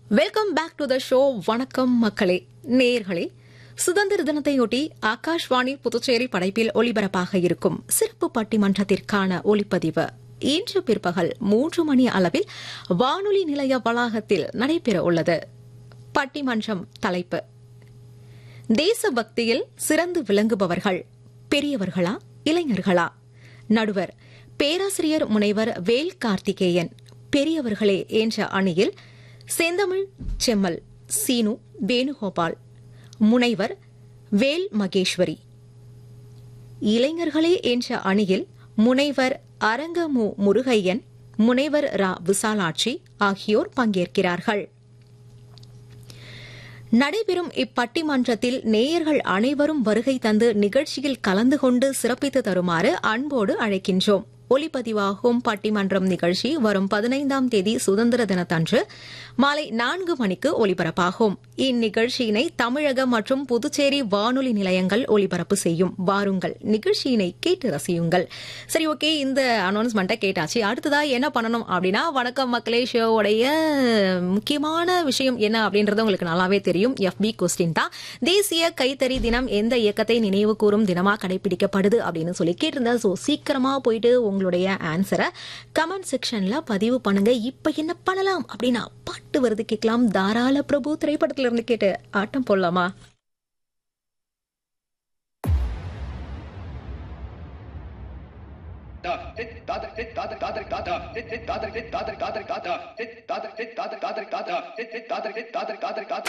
welcome back to the show வணக்கம் மக்களே நேர்களே சுதந்திர தினத்தையொட்டி ஆகாஷ்வாணி புதுச்சேரி படைப்பில் ஒலிபரப்பாக இருக்கும் சிறப்பு பட்டிமன்றத்திற்கான ஒலிப்பதிவு இன்று பிற்பகல் மூன்று மணி அளவில் வானொலி நிலைய வளாகத்தில் நடைபெற உள்ளது பட்டிமன்றம் தலைப்பு தேசபக்தியில் சிறந்து விளங்குபவர்கள் பெரியவர்களா இளைஞர்களா நடுவர் பேராசிரியர் முனைவர் வேல் கார்த்திகேயன் பெரியவர்களே என்ற அணியில் செந்தமிழ் செம்மல் சீனு வேணுகோபால் முனைவர் வேல் மகேஸ்வரி இளைஞர்களே என்ற அணியில் முனைவர் அரங்கமு முருகையன் முனைவர் ரா விசாலாட்சி ஆகியோர் பங்கேற்கிறார்கள் நடைபெறும் இப்பட்டிமன்றத்தில் நேயர்கள் அனைவரும் வருகை தந்து நிகழ்ச்சியில் கலந்து கொண்டு சிறப்பித்து தருமாறு அன்போடு அழைக்கின்றோம் ஒலிப்பதிவாகும் பட்டிமன்றம் நிகழ்ச்சி வரும் பதினைந்தாம் தேதி சுதந்திர தினத்தன்று மாலை நான்கு மணிக்கு ஒலிபரப்பாகும் இந்நிகழ்ச்சியினை தமிழக மற்றும் புதுச்சேரி வானொலி நிலையங்கள் ஒலிபரப்பு செய்யும் வாருங்கள் நிகழ்ச்சியினை கேட்டு ரசியுங்கள் சரி ஓகே இந்த அனௌன்ஸ்மெண்ட்டை கேட்டாச்சு அடுத்ததா என்ன பண்ணணும் அப்படின்னா வணக்கம் மக்களே ஷோவுடைய முக்கியமான விஷயம் என்ன அப்படின்றது உங்களுக்கு நல்லாவே தெரியும் எஃபி கொஸ்டின் தான் தேசிய கைத்தறி தினம் எந்த இயக்கத்தை நினைவு கூறும் தினமா கடைபிடிக்கப்படுது அப்படின்னு சொல்லி கேட்டிருந்தா ஸோ சீக்கிரமா போயிட்டு உங்களுடைய ஆன்சரை கமெண்ட் செக்ஷன்ல பதிவு பண்ணுங்க இப்ப என்ன பண்ணலாம் அப்படின்னா பாட்டு வருது கேட்கலாம் தாராள பிரபு திரைப்படத்துல இருந்து கேட்டு ஆட்டம் போடலாமா காதல்